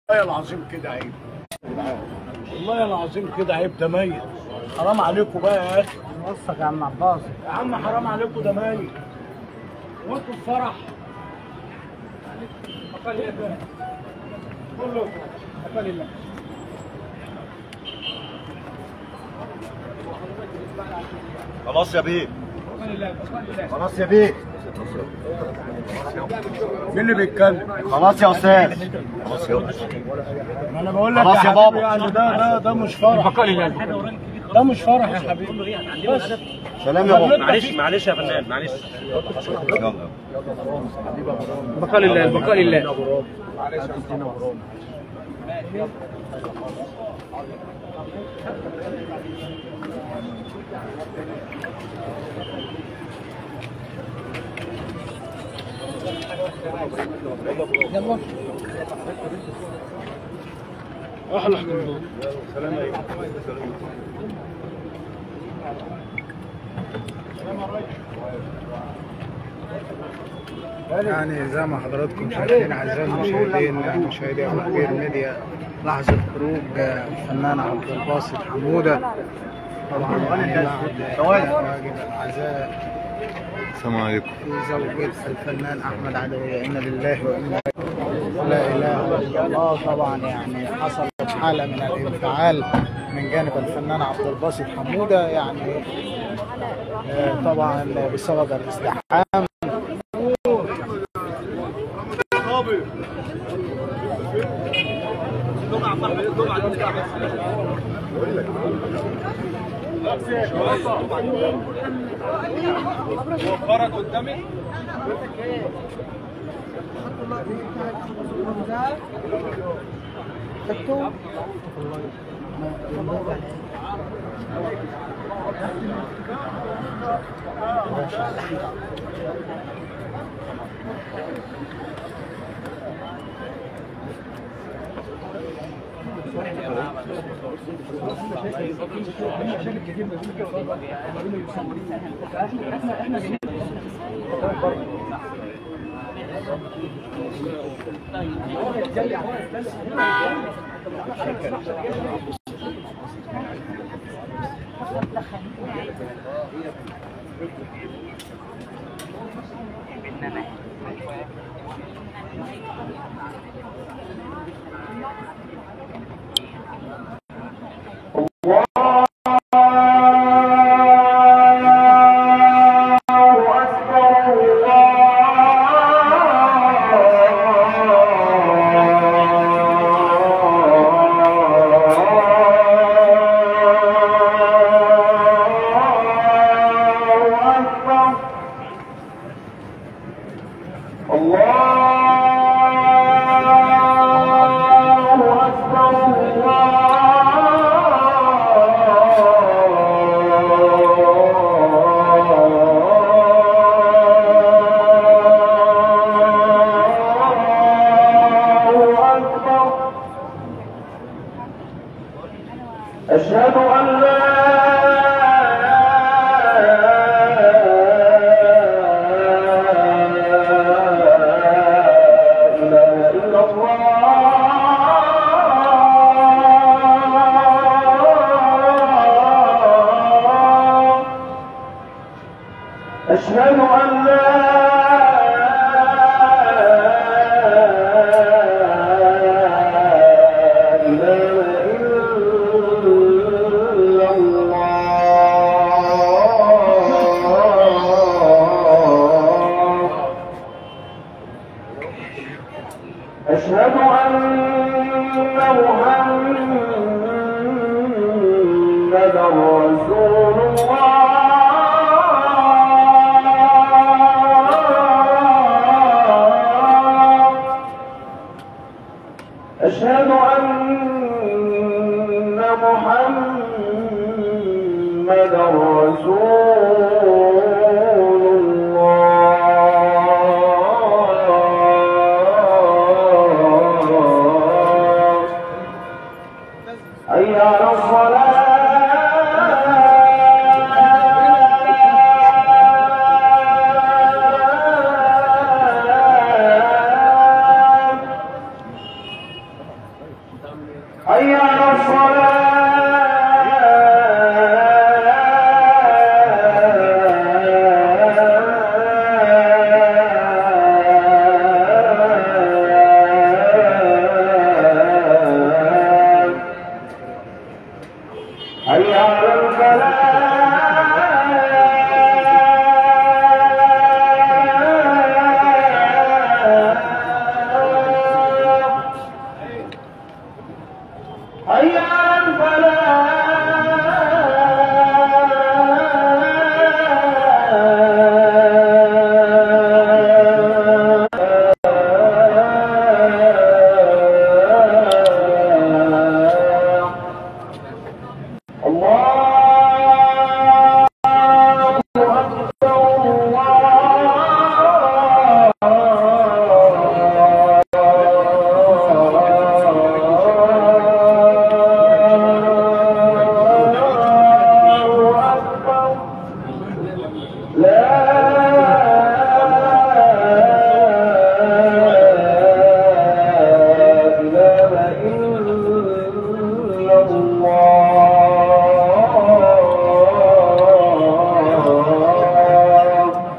والله العظيم كده عيب والله العظيم كده عيب ده ميت حرام عليكم بقى يا اخي وصك يا عم عباس يا عم حرام عليكم ده ميت وانتوا في فرح أقل إيه بقى؟ كله أقل الله خلاص يا بيه أقل الله أقل الله خلاص يا بيه مين اللي بيتكلم؟ خلاص يا استاذ خلاص يا ما انا بقول لك خلاص يا حبيبي بابا. يعني ده ده ده مش فرح ده مش فرح يا حبيبي بس سلام يا بابا معلش معلش يا فنان معلش يلا بقاء لله البقاء لله يعني زي ما حضراتكم شايفين اعزائي المشاهدين مشاهدي اخبار ميديا لحظه خروج الفنان عبد الباسط حموده طبعا يعني بعد واجب العزاء السلام عليكم في زوجة الفنان احمد عدوية انا لله وانا لا اله الا الله طبعا يعني حصلت حاله من الانفعال من جانب الفنان عبد الباسط حموده يعني آه، طبعا بسبب الازدحام أشهد أن لا إله إلا الله أشهد أن لا إله إلا الله أشهد أن محمدا رسول الله أشهد أن محمدا رسول الله حي على الصلاة حي على الصلاة حي على الفلاح حي على الفلاح الله أكبر الله أكبر لا إله إلا الله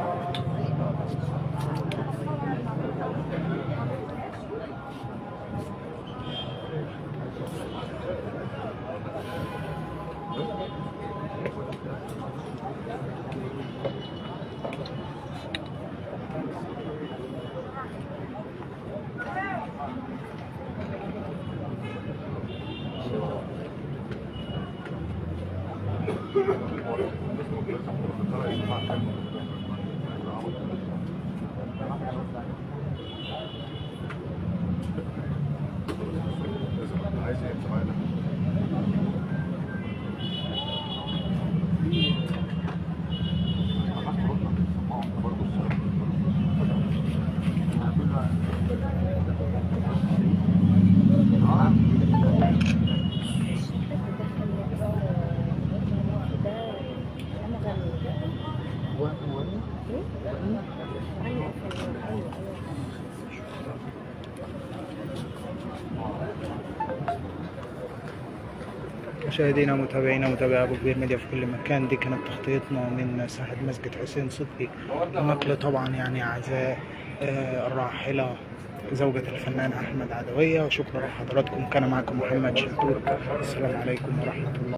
مشاهدينا ومتابعينا ومتابعي ابو كبير ميديا في كل مكان دي كانت تغطيتنا من ساحه مسجد حسين صدقي نقل طبعا يعني عزاء آه، الراحله زوجة الفنان أحمد عدوية وشكرا لحضراتكم كان معكم محمد شلتور السلام عليكم ورحمة الله